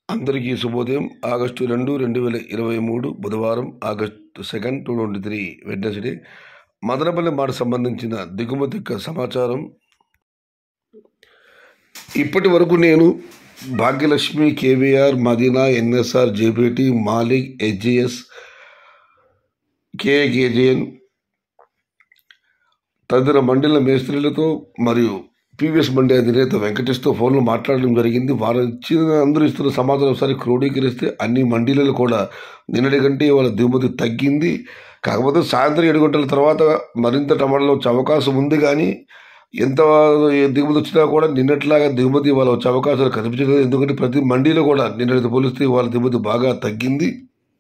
అందరికీ శుభోదయం ఆగస్టు రెండు రెండు వేల ఇరవై మూడు బుధవారం August second two twenty three Wednesday Madanapalle మాట సంబంధించిన దిగుమతి యొక్క సమాచారం ఇప్పటి వరకు నేను Bhagyalakshmi KVR Madina NSR JPT Malik HGS KAKJN తదితర మండల మేస్త్రీలతో మరియు పీవీఎస్ మండి అధినేత వెంకటేష్తో ఫోన్లో మాట్లాడడం జరిగింది వారు ఇచ్చిన అందరూ ఇస్తున్న సమాచారం ఒకసారి క్రోడీకరిస్తే అన్ని మండీలలో కూడా నిన్నటి కంటే వాళ్ళ దిగుమతి తగ్గింది కాకపోతే సాయంత్రం ఏడు గంటల తర్వాత మరింత టమాటాలు వచ్చే అవకాశం ఉంది కానీ ఎంత దిగుమతి వచ్చినా కూడా నిన్నట్లాగా దిగుమతి వాళ్ళ వచ్చే అవకాశాలు కనిపించలేదు ఎందుకంటే ప్రతి మండీలో కూడా నిన్నటితో పోలిస్తే వాళ్ళ దిగుమతి బాగా తగ్గింది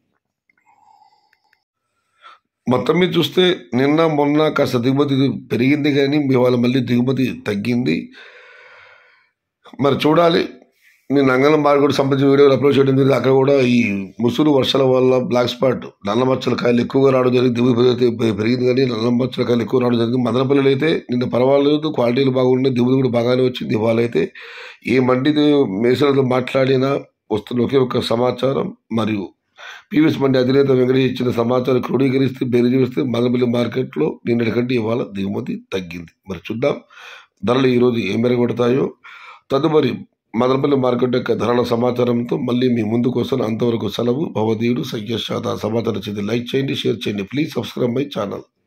మొత్తం మీద చూస్తే నిన్న మొన్న కాస్త దిగుమతి పెరిగింది కానీ ఇవాళ మళ్ళీ దిగుమతి తగ్గింది మరి చూడాలి నేను అంగళం మార్కెట్ సంబంధించిన వీడియోలు అప్లోడ్ చేయడం జరిగింది అక్కడ కూడా ఈ ముసురు వర్షాల వల్ల బ్లాక్ స్పాట్ నల్ల మచ్చల కాయలు ఎక్కువగా రావడం జరిగింది దిగుమతి పెరిగితే పెరిగింది కానీ నల్ల మచ్చల కాయలు ఎక్కువ రావడం జరిగింది మదనపల్లిలో అయితే నిన్న పర్వాలేదు క్వాలిటీలు బాగున్నాయి దిగుమతి కూడా బాగానే వచ్చింది ఇవాళ అయితే ఏ మండి మేసలతో మాట్లాడినా వస్తున్న ఒకే ఒక సమాచారం మరియు పీవీఎస్ మండి అధినేత వెంకటేష్ ఇచ్చిన సమాచారం క్రోడీకరిస్తే బెరిజీవిస్తే మదనపల్లి మార్కెట్లో నిన్నటి కంటే ఇవాళ దిగుమతి తగ్గింది మరి చూద్దాం ధరలు ఈరోజు ఏం మెరుగుపడతాయో తదుపరి మదనపల్లి మార్కెట్ యొక్క ధరల సమాచారంతో మళ్ళీ మీ ముందుకు వస్తాను అంతవరకు సెలవు భవదీయుడు సంఖ్యాశాత సమాచారం చేసి లైక్ చేయండి షేర్ చేయండి ప్లీజ్ సబ్స్క్రైబ్ మై ఛానల్